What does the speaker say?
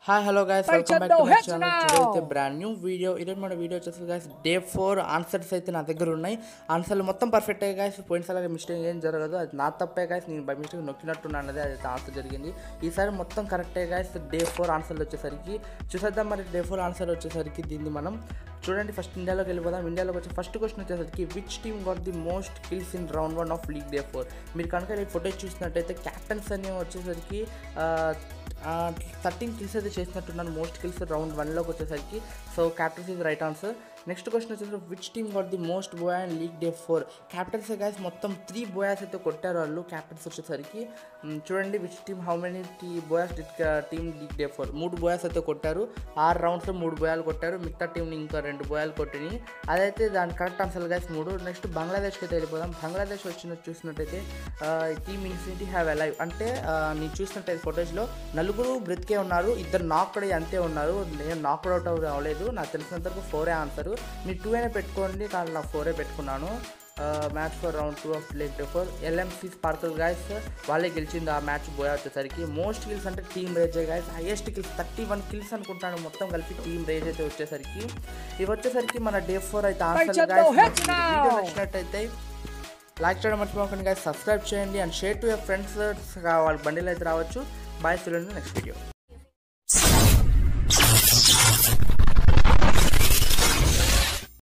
Hi hello guys By welcome back Chando to my Hits channel now. Today అయితే brand new video ఈరోజు మన video వచ్చేసి guys day four answers అయితే నా దగ్గర ఉన్నాయి ఆన్సర్లు మొత్తం పర్ఫెక్ట్ అయ్యి గైస్ పోయినసారి మిస్టేక్ ఏం జరగదు అది నా తప్పే గైస్ నేను బై మిస్టేక్ నొక్కినట్టున్నాను అది అయితే ఆన్సర్ జరిగింది ఈసారి మొత్తం కరెక్ట్ అయ్యి గైస్ డే ఫోర్ ఆన్సర్లు వచ్చేసరికి చూసేద్దాం మరి డే ఫోర్ ఆన్సర్ వచ్చేసరికి దీన్ని మనం చూడండి ఫస్ట్ ఇండియాలోకి వెళ్ళిపోదాం ఇండియాలోకి వచ్చి ఫస్ట్ క్వశ్చన్ వచ్చేసరికి which team got the most kills in round one of league day four మీరు కనుక ఈ ఫోటో చూసినట్టయితే క్యాప్టెన్స్ అని వచ్చేసరికి థర్టీన్ కిల్స్ అయితే చేసినట్టున్నాను మోస్ట్ కిల్స్ రౌండ్ వన్లోకి వచ్చేసరికి so captains is right answer next question వచ్చేసరికి which team got the most booyah and league day four captains guys మొత్తం త్రీ బోయాస్ అయితే కొట్టారు వాళ్ళు క్యాప్టెన్స్ వచ్చేసరికి మ్, చూడండి which team how many T booyahs did team league day four మూడు బోయాస్ అయితే కొట్టారు ఆరు రౌండ్స్లో మూడు బోయాలు కొట్టారు మిగతా టీంని ఇంకా రెండు బోయాలు కొట్టినాయి అదైతే దాని కరెక్ట్ ఆన్సర్ గైస్ మూడు నెక్స్ట్ బంగ్లాదేశ్కి అయితే వెళ్ళిపోదాం బంగ్లాదేశ్ వచ్చిన చూసినట్టయితే టీమ్ ఇన్ఫినిటీ హ్యావ్ అలైవ్ అంటే ఆ, నేను చూసినట్టయితే ఫొటోస్లో నలుగురు బ్రతికే ఉన్నారు ఇద్దరు నాక్ అంతే ఉన్నారు నేను నాక్ అవుట్ అవ్వలేదు నాకు తెలిసినంత వరకు ఫోరే ఆన్సర్ మీరు టూ అయినా పెట్టుకోండి కానీ నాకు ఫోరే పెట్టుకున్నాను match for round two of leg four LMC Sparkle guys వాళ్ళే గెలిచింది ఆ మ్యాచ్ పోయా వచ్చేసరికి మోస్ట్ కిల్స్ అంటే team Rage guys highest kills thirty one kills అనుకుంటాను మొత్తం కలిపి టీమ్ రేజ్ అయితే వచ్చేసరికి ఇవి వచ్చేసరికి మన డే ఫోర్ అయితే ఆన్సర్ Chando hits now. వీడియో నచ్చినట్టయితే లైక్ చేయడం మర్చిపోకండి గాయస్ సబ్స్క్రైబ్ చేయండి and share to your friends వాళ్ళ బండిలో అయితే రావచ్చు బాయ్ చూడండి నెక్స్ట్ వీడియో